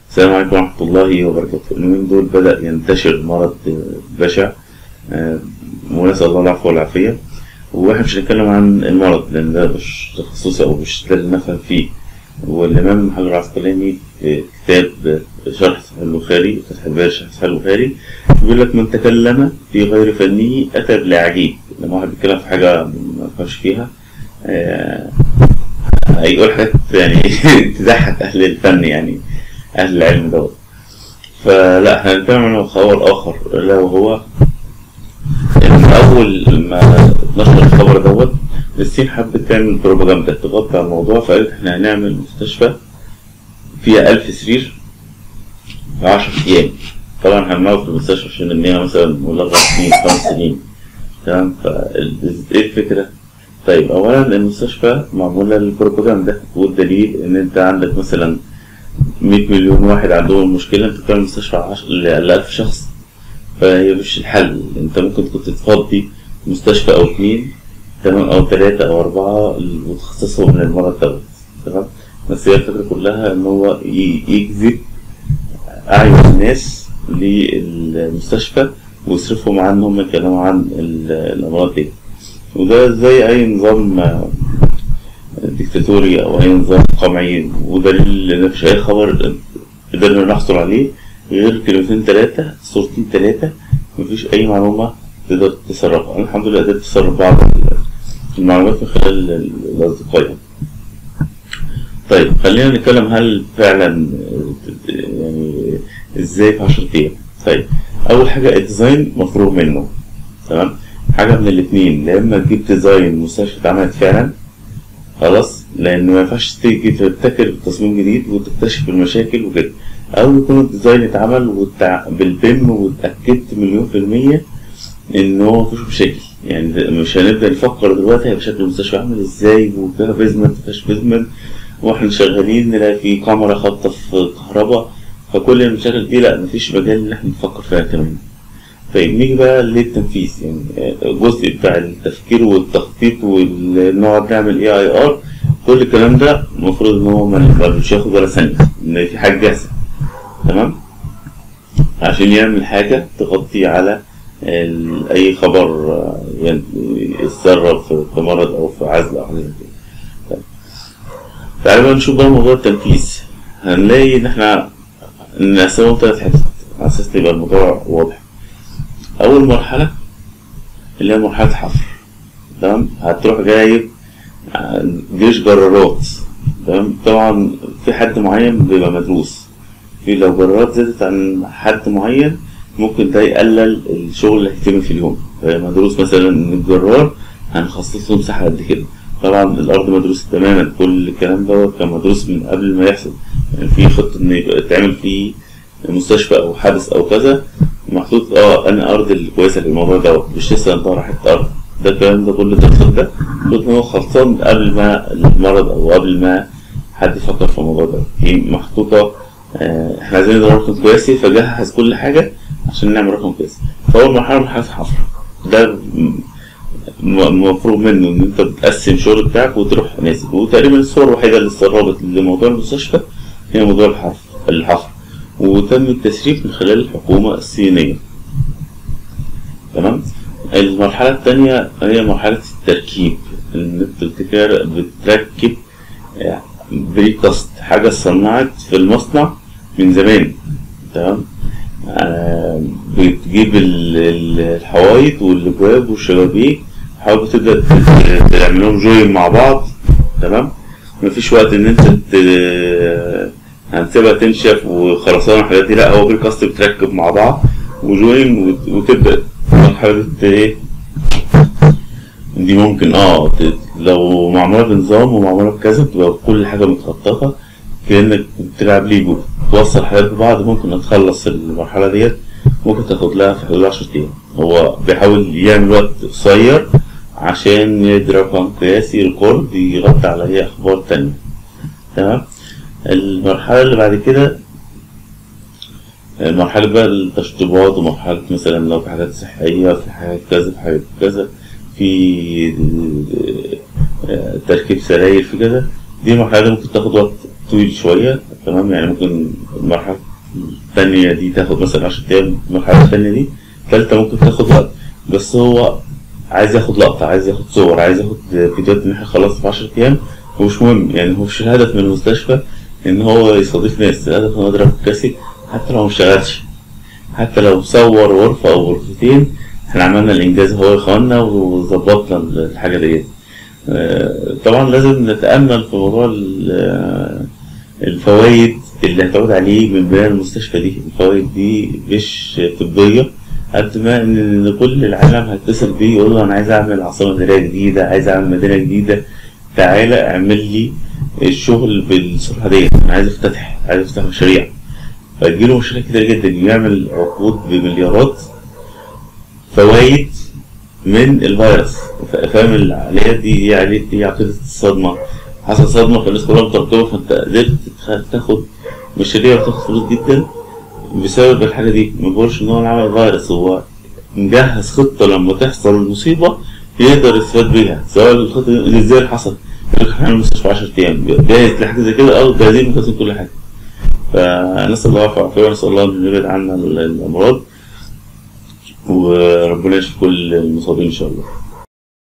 السلام عليكم ورحمة الله وبركاته اليومين دول بدأ ينتشر مرض بشع آه، ونسأل الله العفو والعافية واحنا مش هنتكلم عن المرض لأن ده مش تخصصي أو مش ده اللي نفهم فيه والإمام حجر العسقلاني في كتاب شرح صحيح البخاري فتح الباري شرح صحيح البخاري بيقول لك من تكلم في غير فنه أتى بالعجيب لما واحد بيتكلم في حاجة ما فهمش فيها آه، هيقول حاجات يعني تضحك أهل الفن يعني أهل العلم دوت فلا احنا هنتكلم عن خبر آخر لا وهو إن أول ما اتنشر الخبر دوت الصين حبت تعمل بروباجندا تغطي على الموضوع فقالت احنا هنعمل مستشفى فيها ألف سرير في عشر أيام طبعا هنقعد في المستشفى عشان نبنيها مثلا من أربع سنين خمس سنين تمام فإيه الفكرة؟ طيب أولا المستشفى معمولة للبروباجندا والدليل إن أنت عندك مثلا 100 مليون واحد عندهم المشكلة أنت بتعمل مستشفى عش... ل 1000 شخص فهي مش الحل أنت ممكن كنت تفضي مستشفى أو اتنين تمام أو تلاتة أو أربعة وتخصصهم من المرض دوت تمام بس هي الفكرة كلها إن هو ي- يجذب أعين الناس للمستشفى ويصرفهم عن إن هم يتكلموا عن ال- الأمراض دي وده زي أي نظام آه، ديكتاتوري أو أي نظام قمعي ودليل إن مفيش أي خبر قدرنا نحصل عليه غير كلمتين تلاتة صورتين تلاتة مفيش أي معلومة تقدر تسربها أنا الحمد لله قدرت أسرب بعض المعلومات من خلال ال- الأصدقاء يعني. طيب خلينا نتكلم هل فعلا آه، يعني ازاي في 10 ايام طيب اول حاجه الديزاين مفروغ منه تمام حاجه من الاثنين يا اما تجيب ديزاين مستشفى اتعملت فعلا خلاص لان ما ينفعش تيجي تبتكر تصميم جديد وتكتشف المشاكل وكده او يكون الديزاين اتعمل وتع... بالبن واتاكدت مليون في الميه ان هو مفيش مشاكل يعني ده- مش هنبدا نفكر دلوقتي هيبقى شكل المستشفى عامل ازاي وفيها بيزمنت مفيهاش بيزمنت واحنا شغالين نلاقي في كاميرا خابطه في الكهرباء فكل المشاكل دي لا مفيش مجال ان احنا نفكر فيها كمان طيب نيجي بقى للتنفيذ يعني الجزء بتاع التفكير والتخطيط ونقعد نعمل اي اي ار كل الكلام ده المفروض ان هو ما مش ياخد ولا ثانيه ان في حاجه جاهزه تمام عشان يعمل حاجه تغطي على ال- اي خبر آه، يعني يتسرب في في مرض او في عزل او حاجه زي كده طيب. تعالوا بقى نشوف بقى موضوع التنفيذ هنلاقي ان احنا نقسمهم ثلاث حتت على اساس يبقى الموضوع واضح اول مرحله اللي هي مرحله حفر تمام هتروح جايب آه، جيش جرارات تمام طبعا في حد معين بيبقى مدروس في لو جرارات زادت عن حد معين ممكن ده يقلل الشغل اللي هيتم في اليوم فهي مدروس مثلا ان الجرار هنخصص له مساحه قد كده طبعا الارض مدروسه تماما كل الكلام دوت كان مدروس من قبل ما يحصل يعني في خطه ان يبقى يتعمل فيه مستشفى او حدث او كذا محطوط اه انا ارض الكويسه للموضوع دوت مش لسه ندور حته ارض ده الكلام ده كله التخطيط ده المفروض ان هو خلصان قبل ما المرض او قبل ما حد يفكر في الموضوع ده هي محطوطه آه احنا عايزين نضرب رقم كويسي فجهز كل حاجه عشان نعمل رقم كويس فاول مرحله مرحله الحفر ده م- م- مفروغ منه ان انت بتقسم الشغل بتاعك وتروح نازل وتقريبا الصور الوحيده اللي استقربت لموضوع المستشفى هي موضوع الحفر الحفر وتم التسريب من خلال الحكومه الصينيه تمام المرحله الثانيه هي مرحله التركيب ان انت بتكر- بتركب آه، بريكاست حاجه صنعت في المصنع من زمان تمام آه، بتجيب ال- ال- الحوايط والابواب والشبابيك حاول تبدا ت- تعمل لهم جوين مع بعض تمام مفيش وقت ان انت ت- هنسيبها تنشف وخرسانه والحاجات دي لا هو بالكاست بتركب مع بعض وجوين وت- وتبدا مرحله ايه دي ممكن اه ت- لو معموله بنظام ومعموله بكذا تبقى كل حاجه متخططه كانك بتلعب ليجو توصل حاجات ببعض ممكن تخلص المرحله ديت ممكن تاخد لها في حدود 10 ايام هو بيحاول يعمل وقت قصير عشان يدي رقم قياسي ريكورد يغطي على اي اخبار تانية تمام المرحله اللي بعد كده مرحلة بقى التشطيبات ومرحلة مثلا لو في حاجات صحية في حاجات كذا في حاجات كذا في آه، تركيب سراير في كذا دي مرحلة ممكن تاخد وقت طويل شوية تمام يعني ممكن المرحله الثانيه دي تاخد مثلا 10 ايام المرحله الثانيه دي الثالثه ممكن تاخد وقت بس هو عايز ياخد لقطه عايز ياخد صور عايز ياخد فيديوهات ان احنا خلصنا في 10 ايام ومش مهم يعني هو مش الهدف من المستشفى ان هو يستضيف ناس الهدف ان هو يضرب كراسي حتى لو ما اشتغلش حتى لو صور غرفه او غرفتين احنا عملنا الانجاز هو يا اخوانا وظبطنا الحاجه ديت آه، طبعا لازم نتامل في موضوع ال- الفوائد اللي هتعود عليه من بناء المستشفى دي الفوائد دي مش طبيه قد ما ان كل العالم هيتصل بيه يقول له انا عايز اعمل عاصمه اداريه جديده عايز اعمل مدينه جديده تعالى اعمل لي الشغل بالسرعه دي انا عايز افتتح عايز افتح مشاريع فيجيله مشاريع كتير جدا يعمل عقود بمليارات فوائد من الفيروس ف- فاهم العمليات دي دي عملية دي عقيدة الصدمة حصل صدمة فالناس كلها مترقبة فانت قدرت تخ- تاخد مشاريع وتاخد فلوس جدا بسبب الحاجة دي ما بقولش ان هو عمل فيروس هو مجهز خطة لما تحصل المصيبة يقدر يستفاد بيها سواء الخطة دي ازاي حصل يقول لك احنا هنعمل مستشفى 10 ايام جاهز لحاجة زي كده اه جاهزين مجهزين كل حاجة فنسأل الله العافية والعافية ونسأل الله أن يبعد عنا الأمراض وربنا يشفي كل المصابين إن شاء الله